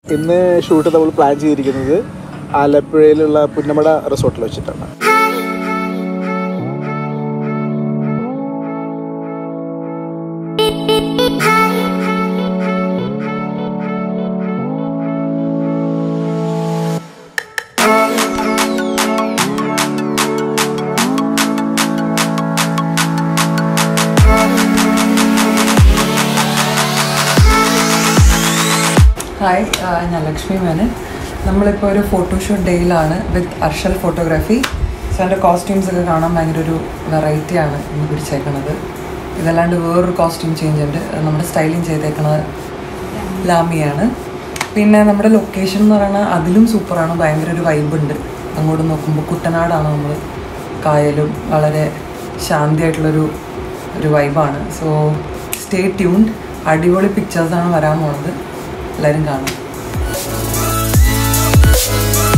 ഇന്ന് ഷൂട്ട് നമ്മൾ പ്ലാൻ ചെയ്തിരിക്കുന്നത് ആലപ്പുഴയിലുള്ള പുന്നമട റിസോർട്ടിൽ വെച്ചിട്ടാണ് ഹായ് ആ, ഞാൻ ലക്ഷ്മി മേനൻ നമ്മളിപ്പോൾ ഒരു ഫോട്ടോഷൂട്ട് ഡേയിലാണ് വിത്ത് അർഷൽ ഫോട്ടോഗ്രാഫി സോ എൻ്റെ കോസ്റ്റ്യൂംസ് ഒക്കെ കാണാൻ ഭയങ്കര ഒരു വെറൈറ്റിയാണ് ഇന്ന് പിടിച്ചേക്കണത് ഇതല്ലാണ്ട് വേറൊരു കോസ്റ്റ്യൂം ചേഞ്ച് ഉണ്ട് അത് നമ്മുടെ സ്റ്റൈലിങ് ചെയ്തേക്കണത് ലാമിയാണ് പിന്നെ നമ്മുടെ ലൊക്കേഷൻ എന്ന് പറയുന്നത് അതിലും സൂപ്പറാണ് ഭയങ്കര ഒരു വൈബ് ഉണ്ട് അങ്ങോട്ട് നോക്കുമ്പോൾ കുട്ടനാടാണ് നമ്മൾ കായലും വളരെ ശാന്തിയായിട്ടുള്ളൊരു ഒരു വൈബാണ് സോ സ്റ്റേ ട്യൂൺഡ് അടിപൊളി പിക്ചേഴ്സാണ് വരാൻ പോണത് എല്ലാവരും കാണാം